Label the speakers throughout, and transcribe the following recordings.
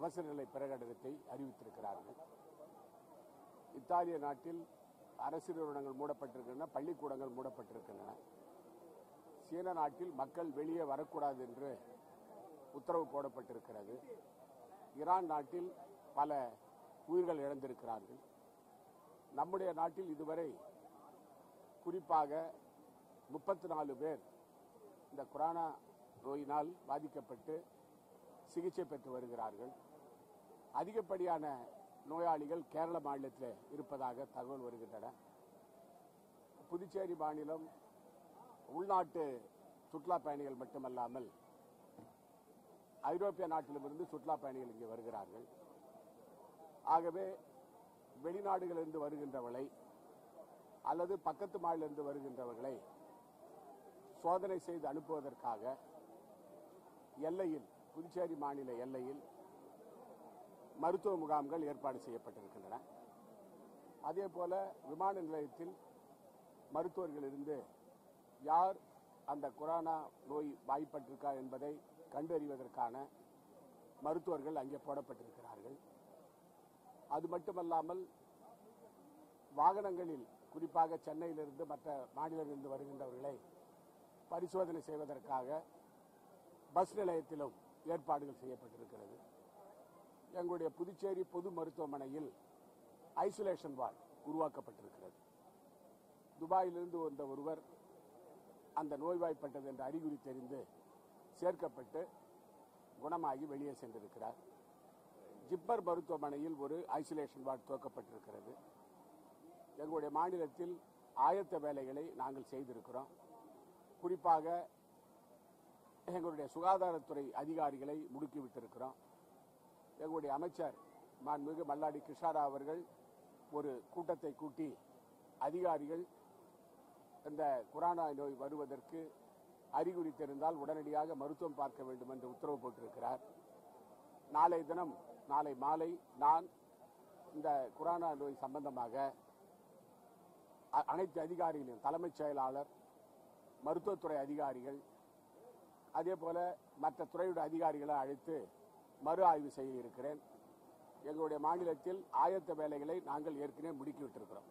Speaker 1: அவசர நிலை பிரகடனத்தை அறிவித்திருக்கிறார்கள் இத்தாலிய நாட்டில் அரசு நிறுவனங்கள் மூடப்பட்டிருக்கின்றன பள்ளிக்கூடங்கள் மூடப்பட்டிருக்கின்றன சீன நாட்டில் மக்கள் வெளியே வரக்கூடாது என்று உத்தரவு போடப்பட்டிருக்கிறது ஈரான் நாட்டில் பல உயிர்கள் இழந்திருக்கிறார்கள் நம்முடைய நாட்டில் இதுவரை குறிப்பாக முப்பத்தி நாலு பேர் இந்த கொரோனா நோயினால் பாதிக்கப்பட்டு சிகிச்சை பெற்று வருகிறார்கள் அதிகப்படியான நோயாளிகள் கேரள மாநிலத்தில் இருப்பதாக தகவல் வருகின்றன புதுச்சேரி மாநிலம் உள்நாட்டு சுற்றுலா பயணிகள் மட்டுமல்லாமல் ஐரோப்பிய நாட்டிலிருந்து சுற்றுலா பயணிகள் இங்கே வருகிறார்கள் ஆகவே வெளிநாடுகளிலிருந்து வருகின்றவர்களை அல்லது பக்கத்து மாநிலிருந்து வருகின்றவர்களை சோதனை செய்து அனுப்புவதற்காக எல்லையில் புதுச்சேரி மாநில எல்லையில் மருத்துவ முகாம்கள் ஏற்பாடு செய்யப்பட்டிருக்கின்றன அதே போல விமான நிலையத்தில் மருத்துவர்கள் இருந்து யார் அந்த கொரோனா நோய் வாய்ப்பட்டிருக்கா என்பதை கண்டறிவதற்கான மருத்துவர்கள் அங்கே போடப்பட்டிருக்கிறார்கள் அது மட்டுமல்லாமல் வாகனங்களில் குறிப்பாக சென்னையிலிருந்து மற்ற மாநிலங்களிலிருந்து வருகின்றவர்களை பரிசோதனை செய்வதற்காக பஸ் நிலையத்திலும் ஏற்பாடுகள் செய்யப்பட்டிருக்கிறது எங்களுடைய புதுச்சேரி பொது மருத்துவமனையில் ஐசோலேஷன் வார்டு உருவாக்கப்பட்டிருக்கிறது துபாயிலிருந்து வந்த ஒருவர் அந்த நோய்வாய்ப்பட்டது என்ற அறிகுறி தெரிந்து சேர்க்கப்பட்டு குணமாகி வெளியே சென்றிருக்கிறார் ஜிப்பர் மருத்துவமனையில் ஒரு ஐசோலேஷன் வார்டு துவக்கப்பட்டிருக்கிறது எங்களுடைய மாநிலத்தில் ஆயத்த வேலைகளை நாங்கள் செய்திருக்கிறோம் குறிப்பாக எங்களுடைய சுகாதாரத்துறை அதிகாரிகளை முடுக்கிவிட்டிருக்கிறோம் எங்களுடைய அமைச்சர் மாண்புமிகு மல்லாடி கிருஷ்ணாரா அவர்கள் ஒரு கூட்டத்தை கூட்டி அதிகாரிகள் இந்த கொரோனா நோய் வருவதற்கு அறிகுறி தெரிந்தால் உடனடியாக மருத்துவம் பார்க்க வேண்டும் என்று உத்தரவு போட்டிருக்கிறார் நாளை தினம் நாளை மாலை நான் இந்த கொரோனா நோய் சம்பந்தமாக அ- அனைத்து அதிகாரிகளையும் தலைமைச் செயலாளர் மருத்துவத்துறை அதிகாரிகள் அதே போல மற்ற துறையுடைய அதிகாரிகளை அழைத்து மறு ஆய்வு செய்ய இருக்கிறேன் எங்களுடைய மாநிலத்தில் ஆயத்த வேலைகளை நாங்கள் ஏற்கனவே முடுக்கிவிட்டிருக்கிறோம்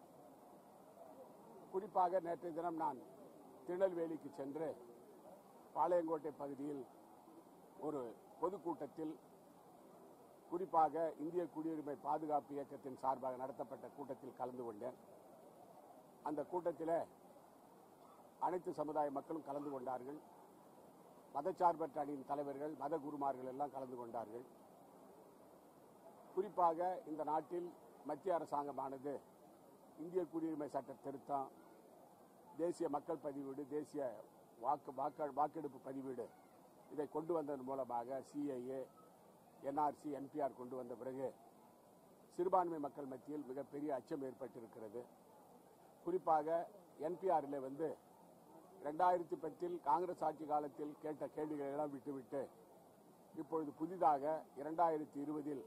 Speaker 1: குறிப்பாக நேற்றைய தினம் நான் திருநெல்வேலிக்கு சென்று பாளையங்கோட்டை பகுதியில் ஒரு பொதுக்கூட்டத்தில் குறிப்பாக இந்திய குடியுரிமை பாதுகாப்பு இயக்கத்தின் சார்பாக நடத்தப்பட்ட கூட்டத்தில் கலந்து கொண்டேன் அந்த கூட்டத்தில் அனைத்து சமுதாய மக்களும் கலந்து கொண்டார்கள் மதச்சார்பற்ற அணியின் தலைவர்கள் மத குருமார்கள் எல்லாம் கலந்து கொண்டார்கள் குறிப்பாக இந்த நாட்டில் மத்திய அரசாங்கமானது இந்திய குடியுரிமை சட்ட திருத்தம் தேசிய மக்கள் பதிவீடு தேசிய வாக்கு வாக்கு- வாக்கெடுப்பு பதிவீடு இதை கொண்டு வந்ததன் மூலமாக சிஐஏ என்ஆர்சி என்பிஆர் கொண்டு வந்த பிறகு சிறுபான்மை மக்கள் மத்தியில் மிகப்பெரிய அச்சம் ஏற்பட்டிருக்கிறது குறிப்பாக என்பிஆரில் வந்து ரெண்டாயிரத்தி பத்தில் காங்கிரஸ் ஆட்சி காலத்தில் கேட்ட கேள்விகளை எல்லாம் விட்டுவிட்டு இப்பொழுது புதிதாக இரண்டாயிரத்தி இருபதில்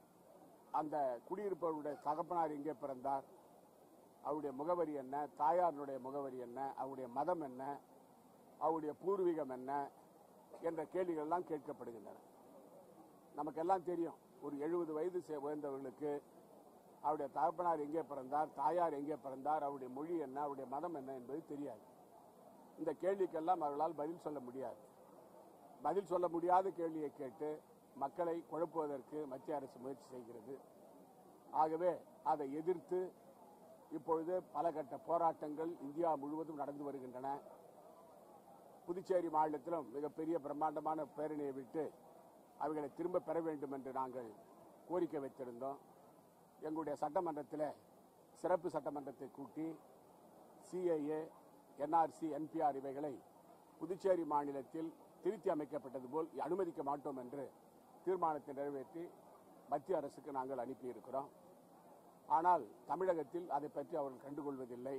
Speaker 1: அந்த குடியிருப்பவருடைய தகப்பனார் எங்கே பிறந்தார் அவருடைய முகவரி என்ன தாயாரினுடைய முகவரி என்ன அவருடைய மதம் என்ன அவருடைய பூர்வீகம் என்ன என்ற கேள்விகள் எல்லாம் கேட்கப்படுகின்றன நமக்கெல்லாம் தெரியும் ஒரு எழுபது வயது சே- உயர்ந்தவர்களுக்கு அவருடைய தகப்பனார் எங்கே பிறந்தார் தாயார் எங்கே பிறந்தார் அவருடைய மொழி என்ன அவருடைய மதம் என்ன என்பது தெரியாது இந்த கேள்விக்கெல்லாம் அவர்களால் பதில் சொல்ல முடியாது பதில் சொல்ல முடியாத கேள்வியை கேட்டு மக்களை குழப்புவதற்கு மத்திய அரசு முயற்சி செய்கிறது ஆகவே அதை எதிர்த்து இப்பொழுது பல கட்ட போராட்டங்கள் இந்தியா முழுவதும் நடந்து வருகின்றன புதுச்சேரி மாநிலத்திலும் மிகப்பெரிய பிரம்மாண்டமான பேரணியை விட்டு அவைகளை திரும்ப பெற வேண்டும் என்று நாங்கள் கோரிக்கை வைத்திருந்தோம் எங்களுடைய சட்டமன்றத்தில் சிறப்பு சட்டமன்றத்தை கூட்டி சிஏஏ என்ஆர்சி என்பிஆர் இவைகளை புதுச்சேரி மாநிலத்தில் திருத்தி அமைக்கப்பட்டது போல் அனுமதிக்க மாட்டோம் என்று தீர்மானத்தை நிறைவேற்றி மத்திய அரசுக்கு நாங்கள் அனுப்பியிருக்கிறோம் ஆனால் தமிழகத்தில் அதை பற்றி அவர்கள் கண்டுகொள்வதில்லை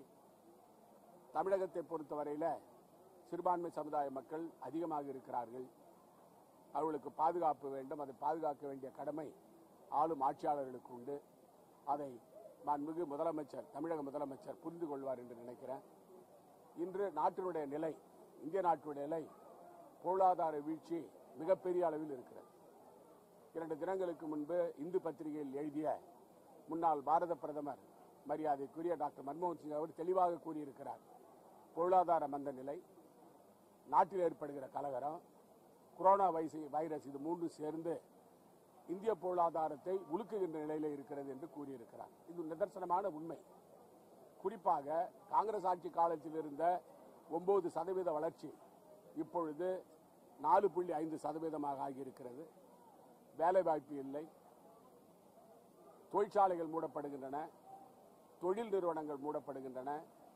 Speaker 1: தமிழகத்தை பொறுத்தவரையில் சிறுபான்மை சமுதாய மக்கள் அதிகமாக இருக்கிறார்கள் அவர்களுக்கு பாதுகாப்பு வேண்டும் அதை பாதுகாக்க வேண்டிய கடமை ஆளும் ஆட்சியாளர்களுக்கு உண்டு அதை மாண்புமிகு முதலமைச்சர் தமிழக முதலமைச்சர் புரிந்து கொள்வார் என்று நினைக்கிறேன் இன்று நாட்டினுடைய நிலை இந்திய நாட்டினுடைய நிலை பொருளாதார வீழ்ச்சி மிகப்பெரிய அளவில் இருக்கிறது இரண்டு தினங்களுக்கு முன்பு இந்து பத்திரிகையில் எழுதிய முன்னாள் பாரத பிரதமர் மரியாதைக்குரிய டாக்டர் மன்மோகன் சிங் அவர் தெளிவாக கூறியிருக்கிறார் பொருளாதார மந்த நிலை நாட்டில் ஏற்படுகிற கலவரம் கொரோனா வைசி- வைரஸ் இது மூன்று சேர்ந்து இந்திய பொருளாதாரத்தை உலுக்குகின்ற நிலையில் இருக்கிறது என்று கூறியிருக்கிறார் இது நிதர்சனமான உண்மை குறிப்பாக காங்கிரஸ் ஆட்சி காலத்தில் இருந்த ஒன்பது சதவீத வளர்ச்சி இப்பொழுது நாலு புள்ளி ஐந்து சதவீதமாக ஆகியிருக்கிறது வேலைவாய்ப்பு இல்லை தொழிற்சாலைகள் மூடப்படுகின்றன தொழில் நிறுவனங்கள் மூடப்படுகின்றன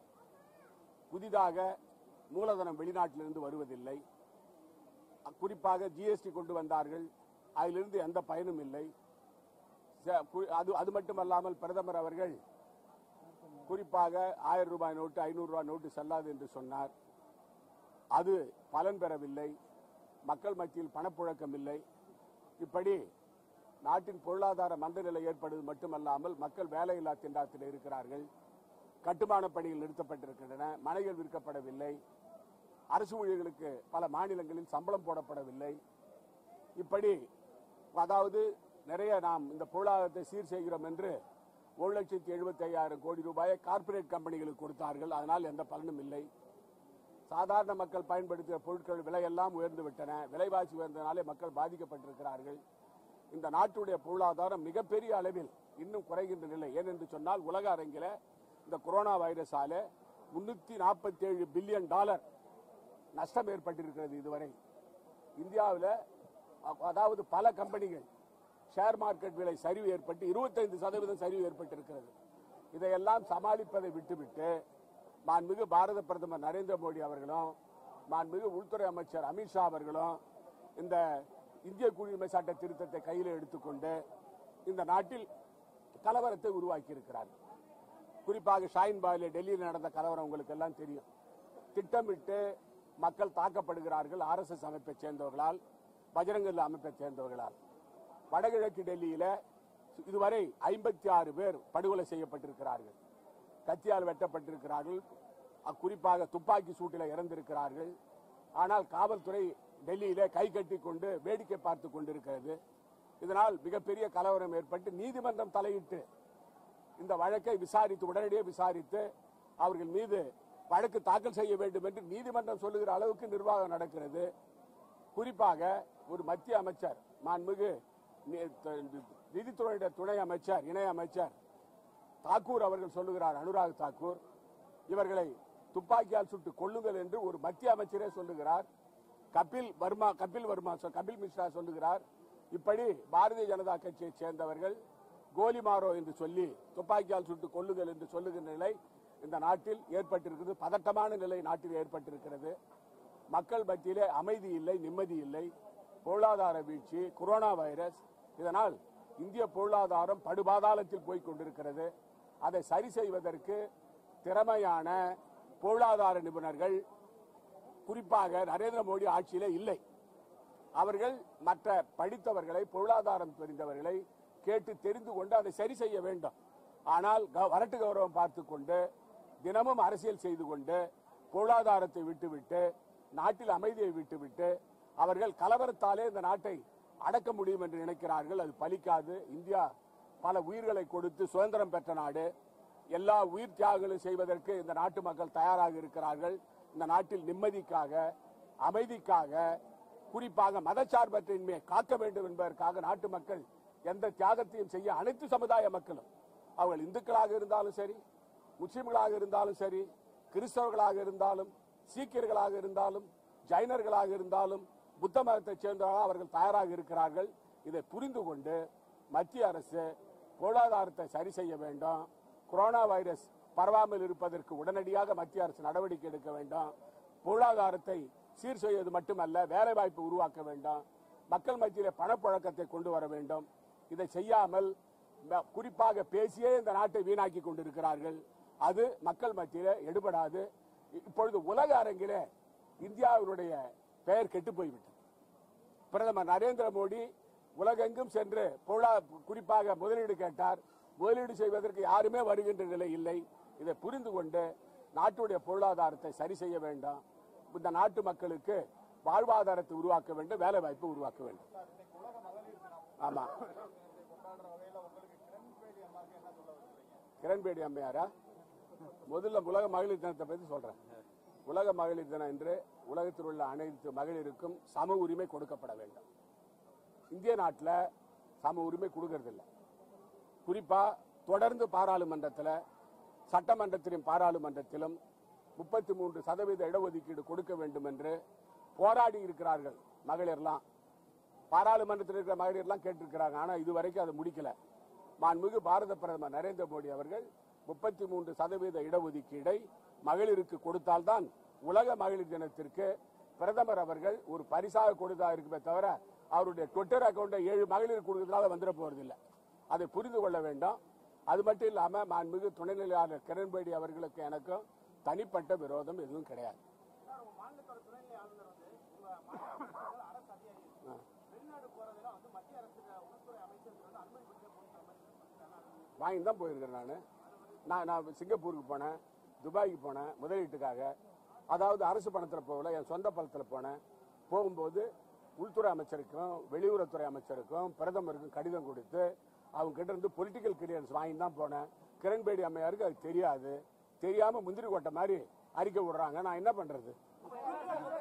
Speaker 1: புதிதாக மூலதனம் வெளிநாட்டிலிருந்து வருவதில்லை குறிப்பாக ஜிஎஸ்டி கொண்டு வந்தார்கள் அதிலிருந்து எந்த பயனும் இல்லை ச- கு- அது அது மட்டுமல்லாமல் பிரதமர் அவர்கள் குறிப்பாக ஆயிரம் ரூபாய் நோட்டு ஐநூறு ரூபாய் நோட்டு செல்லாது என்று சொன்னார் அது பலன் பெறவில்லை மக்கள் மத்தியில் பணப்புழக்கம் இல்லை இப்படி நாட்டின் பொருளாதார மந்த நிலை ஏற்படுவது மட்டுமல்லாமல் மக்கள் வேலையில்லா திண்டாட்டத்தில் இருக்கிறார்கள் கட்டுமான பணிகள் நிறுத்தப்பட்டிருக்கின்றன மனைகள் விற்கப்படவில்லை அரசு ஊழியர்களுக்கு பல மாநிலங்களில் சம்பளம் போடப்படவில்லை இப்படி அதாவது நிறைய நாம் இந்த பொருளாதாரத்தை சீர் செய்கிறோம் என்று ஒரு லட்சத்தி எழுபத்தி ஐயாயிரம் கோடி ரூபாயை கார்ப்பரேட் கம்பெனிகளுக்கு கொடுத்தார்கள் அதனால் எந்த பலனும் இல்லை சாதாரண மக்கள் பயன்படுத்திய பொருட்கள் விலையெல்லாம் உயர்ந்து விட்டன விலைவாசி உயர்ந்தனாலே மக்கள் பாதிக்கப்பட்டிருக்கிறார்கள் இந்த நாட்டுடைய பொருளாதாரம் மிகப்பெரிய அளவில் இன்னும் குறைகின்ற நிலை ஏனென்று சொன்னால் உலக அரங்கில இந்த கொரோனா வைரஸால முன்னூத்தி நாற்பத்தி ஏழு பில்லியன் டாலர் நஷ்டம் ஏற்பட்டிருக்கிறது இதுவரை இந்தியாவில் அதாவது பல கம்பெனிகள் ஷேர் மார்க்கெட் விலை சரிவு ஏற்பட்டு 25% சதவீதம் சரிவு ஏற்பட்டிருக்கிறது இதையெல்லாம் சமாளிப்பதை விட்டுவிட்டு மாண்புமிகு பாரத பிரதமர் நரேந்திர மோடி அவர்களும் மாண்புமிகு உள்துறை அமைச்சர் அமித்ஷா அவர்களும் இந்த இந்திய குடியுரிமை சட்ட திருத்தத்தை கையில் எடுத்துக்கொண்டு இந்த நாட்டில் கலவரத்தை உருவாக்கி இருக்கிறார்கள் குறிப்பாக ஷாயின் பாயில டெல்லியில் நடந்த கலவரம் உங்களுக்கு எல்லாம் தெரியும் திட்டமிட்டு மக்கள் தாக்கப்படுகிறார்கள் ஆர்எஸ்எஸ் அமைப்பை சேர்ந்தவர்களால் பஜரங்கல் அமைப்பை சேர்ந்தவர்களால் வடகிழக்கு டெல்லியில இதுவரை ஐம்பத்தி ஆறு பேர் படுகொலை செய்யப்பட்டிருக்கிறார்கள் கத்தியால் வெட்டப்பட்டிருக்கிறார்கள் அ- குறிப்பாக துப்பாக்கி சூட்டில் இறந்திருக்கிறார்கள் ஆனால் காவல்துறை டெல்லியில கை கட்டி கொண்டு வேடிக்கை பார்த்து கொண்டிருக்கிறது இதனால் மிகப்பெரிய கலவரம் ஏற்பட்டு நீதிமன்றம் தலையிட்டு இந்த வழக்கை விசாரித்து உடனடியே விசாரித்து அவர்கள் மீது வழக்கு தாக்கல் செய்ய வேண்டும் என்று நீதிமன்றம் சொல்லுகிற அளவுக்கு நிர்வாகம் நடக்கிறது குறிப்பாக ஒரு மத்திய அமைச்சர் மாண்புமிகு நி- த- நிதித்துறையுடைய துணை அமைச்சர் இணை அமைச்சர் தாக்கூர் அவர்கள் சொல்லுகிறார் அனுராக் தாக்கூர் இவர்களை துப்பாக்கியால் சுட்டு கொள்ளுங்கள் என்று ஒரு மத்திய அமைச்சரே சொல்லுகிறார் கபில் வர்மா கபில் வர்மா சொ- கபில் மிஸ்ரா சொல்லுகிறார் இப்படி பாரதிய ஜனதா கட்சியைச் சேர்ந்தவர்கள் கோலிமாரோ என்று சொல்லி துப்பாக்கியால் சுட்டு கொள்ளுங்கள் என்று சொல்லுகின்ற நிலை இந்த நாட்டில் ஏற்பட்டிருக்கிறது பதட்டமான நிலை நாட்டில் ஏற்பட்டிருக்கிறது மக்கள் மத்தியிலே அமைதி இல்லை நிம்மதி இல்லை பொருளாதார வீழ்ச்சி கொரோனா வைரஸ் இதனால் இந்திய பொருளாதாரம் படுபாதாளத்தில் போய் கொண்டிருக்கிறது அதை சரி செய்வதற்கு திறமையான பொருளாதார நிபுணர்கள் குறிப்பாக நரேந்திர மோடி ஆட்சியிலே இல்லை அவர்கள் மற்ற படித்தவர்களை பொருளாதாரம் தெரிந்தவர்களை கேட்டு தெரிந்து கொண்டு அதை சரி செய்ய வேண்டும் ஆனால் க- வரட்டு கௌரவம் பார்த்து கொண்டு தினமும் அரசியல் செய்து கொண்டு பொருளாதாரத்தை விட்டுவிட்டு நாட்டில் அமைதியை விட்டுவிட்டு அவர்கள் கலவரத்தாலே இந்த நாட்டை அடக்க முடியும் என்று நினைக்கிறார்கள் அது பலிக்காது இந்தியா பல உயிர்களை கொடுத்து சுதந்திரம் பெற்ற நாடு எல்லா உயிர் தியாகங்களும் செய்வதற்கு இந்த நாட்டு மக்கள் தயாராக இருக்கிறார்கள் இந்த நாட்டில் நிம்மதிக்காக அமைதிக்காக குறிப்பாக மதச்சார்பற்றின்மையை காக்க வேண்டும் என்பதற்காக நாட்டு மக்கள் எந்த தியாகத்தையும் செய்ய அனைத்து சமுதாய மக்களும் அவர்கள் இந்துக்களாக இருந்தாலும் சரி முஸ்லிம்களாக இருந்தாலும் சரி கிறிஸ்தவர்களாக இருந்தாலும் சீக்கியர்களாக இருந்தாலும் ஜைனர்களாக இருந்தாலும் புத்த மதத்தைச் சேர்ந்தவர்களாக அவர்கள் தயாராக இருக்கிறார்கள் இதை புரிந்து கொண்டு மத்திய அரசு பொருளாதாரத்தை சரி செய்ய வேண்டும் கொரோனா வைரஸ் பரவாமல் இருப்பதற்கு உடனடியாக மத்திய அரசு நடவடிக்கை எடுக்க வேண்டும் பொருளாதாரத்தை சீர் செய்வது மட்டுமல்ல வேலை வாய்ப்பு உருவாக்க வேண்டும் மக்கள் மத்தியிலே பணப்புழக்கத்தை கொண்டு வர வேண்டும் இதை செய்யாமல் ம- குறிப்பாக பேசியே இந்த நாட்டை வீணாக்கி கொண்டிருக்கிறார்கள் அது மக்கள் மத்தியிலே எடுபடாது இப்பொழுது உலக அரங்கிலே இந்தியாவினுடைய பெயர் கெட்டு போய்விட்டது பிரதமர் நரேந்திர மோடி உலகெங்கும் சென்று பொருளா குறிப்பாக முதலீடு கேட்டார் முதலீடு செய்வதற்கு யாருமே வருகின்ற நிலை இல்லை இதை புரிந்து கொண்டு நாட்டுடைய பொருளாதாரத்தை சரி செய்ய வேண்டாம் இந்த நாட்டு மக்களுக்கு வாழ்வாதாரத்தை உருவாக்க வேண்டும் வேலை வாய்ப்பு உருவாக்க வேண்டும் ஆமா கிரண்பேடி அம்மையாரா முதல்ல உலக மகளிர் தினத்தை பத்தி சொல்றேன் உலக மகளிர் தினம் என்று உலகத்தில் உள்ள அனைத்து மகளிருக்கும் சம உரிமை கொடுக்கப்பட வேண்டும் இந்திய நாட்டில் சம உரிமை கொடுக்கறதில்ல குறிப்பா தொடர்ந்து பாராளுமன்றத்தில் சட்டமன்றத்திலும் பாராளுமன்றத்திலும் முப்பத்தி மூன்று சதவீத இடஒதுக்கீடு கொடுக்க வேண்டும் என்று போராடி இருக்கிறார்கள் மகளிர்லாம் பாராளுமன்றத்தில் இருக்கிற மகளிர்லாம் கேட்டிருக்கிறாங்க ஆனா இதுவரைக்கும் அதை முடிக்கல மாண்புமிகு பாரத பிரதமர் நரேந்திர மோடி அவர்கள் முப்பத்தி மூன்று சதவீத இடஒதுக்கீடை மகளிருக்கு கொடுத்தால்தான் உலக மகளிர் தினத்திற்கு பிரதமர் அவர்கள் ஒரு பரிசாக கொடுத்தா இருக்குமே தவிர அவருடைய ட்விட்டர் அக்கௌண்ட்டை ஏழு மகளிர் கொடுக்கறதுனால வந்துட போறதில்லை அதை புரிந்து கொள்ள வேண்டும் அது மட்டும் இல்லாம மாண்புமிகு துணைநிலை ஆளுநர் கிரண்பேடி அவர்களுக்கு எனக்கும் தனிப்பட்ட விரோதம் எதுவும் கிடையாது
Speaker 2: மாநிலத்தோட துணைநிலை ஆளுநர் வந்து உங்க மாநில அரசு அதிகாரி வெளிநாடு போறதெல்லாம் வந்து மத்திய அரசு உள்துறை அமைச்சர் வந்து அனுமதி கொடுக்க போகிற மாதிரி சொல்லியிருக்காங்க.
Speaker 1: வாங்கி தான் போயிருக்கிறேன் நான் நான் நான் சிங்கப்பூருக்கு போனேன் துபாய்க்கு போனேன் முதலீட்டுக்காக அதாவது அரசு பணத்தில் போகல என் சொந்த பணத்தில் போனேன் போகும்போது உள்துறை அமைச்சருக்கும் வெளியுறவுத்துறை அமைச்சருக்கும் பிரதமருக்கும் கடிதம் கொடுத்து அவங்க கிட்ட இருந்து பொலிட்டிக்கல் கிளியரன்ஸ் வாங்கி தான் போனேன் கிரண்பேடி அம்மையாருக்கு அது தெரியாது தெரியாம முந்திரி கொட்டை மாதிரி அறிக்கை விடுறாங்க நான் என்ன பண்றது